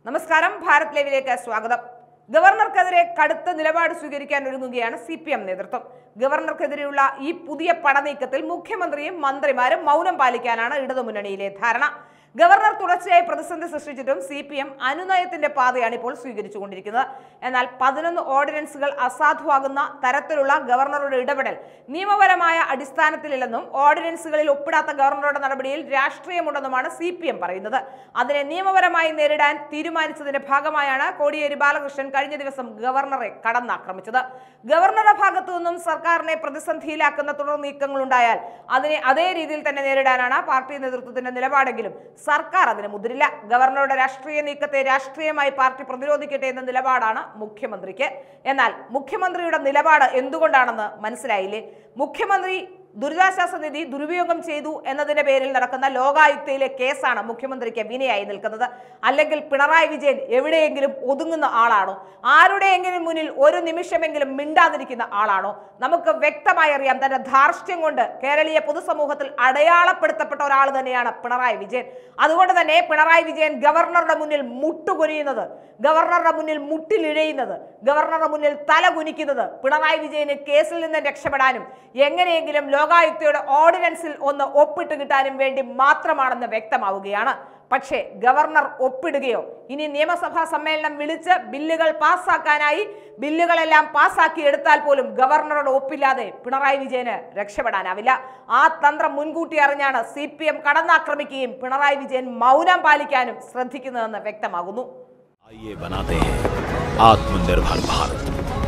നമസ്കാരം ഭാരത് ലൈവിലേക്ക് സ്വാഗതം ഗവർണർക്കെതിരെ കടുത്ത നിലപാട് സ്വീകരിക്കാൻ ഒരുങ്ങുകയാണ് സി പി എം നേതൃത്വം ഗവർണർക്കെതിരെയുള്ള ഈ പുതിയ പടനീക്കത്തിൽ മുഖ്യമന്ത്രിയും മന്ത്രിമാരും മൗനം പാലിക്കാനാണ് ഇടതുമുന്നണിയിലെ ധാരണ ഗവർണർ തുടർച്ചയായി പ്രതിസന്ധി സൃഷ്ടിച്ചിട്ടും സി പി എം അനുനയത്തിന്റെ പാതയാണ് ഇപ്പോൾ സ്വീകരിച്ചുകൊണ്ടിരിക്കുന്നത് എന്നാൽ പതിനൊന്ന് ഓർഡിനൻസുകൾ അസാധുവാകുന്ന തരത്തിലുള്ള ഗവർണറുടെ ഇടപെടൽ നിയമപരമായ അടിസ്ഥാനത്തിലില്ലെന്നും ഓർഡിനൻസുകളിൽ ഒപ്പിടാത്ത ഗവർണറുടെ നടപടിയിൽ രാഷ്ട്രീയമുണ്ടെന്നുമാണ് സി പി എം പറയുന്നത് അതിനെ നിയമപരമായി നേരിടാൻ തീരുമാനിച്ചതിന്റെ ഭാഗമായാണ് കോടിയേരി ബാലകൃഷ്ണൻ കഴിഞ്ഞ ദിവസം ഗവർണറെ കടന്നാക്രമിച്ചത് ഗവർണറുടെ ഭാഗത്തു നിന്നും സർക്കാരിനെ പ്രതിസന്ധിയിലാക്കുന്ന തുടർ നീക്കങ്ങളുണ്ടായാൽ അതിനെ അതേ രീതിയിൽ തന്നെ നേരിടാനാണ് പാർട്ടി നേതൃത്വത്തിന്റെ നിലപാടെങ്കിലും സർക്കാർ അതിന് മുതിരില്ല ഗവർണറുടെ രാഷ്ട്രീയ നീക്കത്തെ രാഷ്ട്രീയമായി പാർട്ടി പ്രതിരോധിക്കട്ടെ എന്ന നിലപാടാണ് മുഖ്യമന്ത്രിക്ക് എന്നാൽ മുഖ്യമന്ത്രിയുടെ നിലപാട് എന്തുകൊണ്ടാണെന്ന് മനസ്സിലായില്ലേ മുഖ്യമന്ത്രി ദുരിതാശ്വാസ നിധി ദുരുപയോഗം ചെയ്തു എന്നതിന്റെ പേരിൽ നടക്കുന്ന ലോകായുക്തയിലെ കേസാണ് മുഖ്യമന്ത്രിക്ക് വിനയായി നിൽക്കുന്നത് അല്ലെങ്കിൽ പിണറായി വിജയൻ എവിടെയെങ്കിലും ഒതുങ്ങുന്ന ആളാണോ ആരുടെയെങ്കിലും മുന്നിൽ ഒരു നിമിഷമെങ്കിലും മിണ്ടാതിരിക്കുന്ന ആളാണോ നമുക്ക് വ്യക്തമായി അറിയാം തന്റെ ധാർഷ്ട്യം കൊണ്ട് കേരളീയ പൊതുസമൂഹത്തിൽ അടയാളപ്പെടുത്തപ്പെട്ട ഒരാൾ തന്നെയാണ് പിണറായി വിജയൻ അതുകൊണ്ട് തന്നെ പിണറായി വിജയൻ ഗവർണറുടെ മുന്നിൽ മുട്ടുകുനിയുന്നത് ഗവർണറുടെ മുന്നിൽ മുട്ടിലിഴയുന്നത് ഗവർണറുടെ മുന്നിൽ തല കുനിക്കുന്നത് പിണറായി വിജയന് കേസിൽ നിന്ന് രക്ഷപ്പെടാനും എങ്ങനെയെങ്കിലും ലോകായുക്തയുടെ ഓർഡിനൻസിൽ ഒന്ന് ഒപ്പിട്ട് കിട്ടാനും വേണ്ടി മാത്രമാണെന്ന് വ്യക്തമാവുകയാണ് പക്ഷേ ഗവർണർ ഒപ്പിടുകയോ ഇനി നിയമസഭാ സമ്മേളനം വിളിച്ച് ബില്ലുകൾ പാസ്സാക്കാനായി ബില്ലുകളെല്ലാം പാസ്സാക്കി എടുത്താൽ പോലും ഗവർണറുടെ ഒപ്പില്ലാതെ പിണറായി വിജയന് രക്ഷപ്പെടാനാവില്ല ആ തന്ത്രം മുൻകൂട്ടി അറിഞ്ഞാണ് സി പി എം കടന്നാക്രമിക്കുകയും പിണറായി വിജയൻ മൗനം പാലിക്കാനും ശ്രദ്ധിക്കുന്നതെന്ന് വ്യക്തമാകുന്നു आइए बनाते हैं आत्मनिर्भर भारत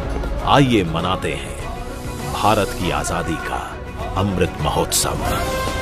आइए मनाते हैं भारत की आजादी का अमृत महोत्सव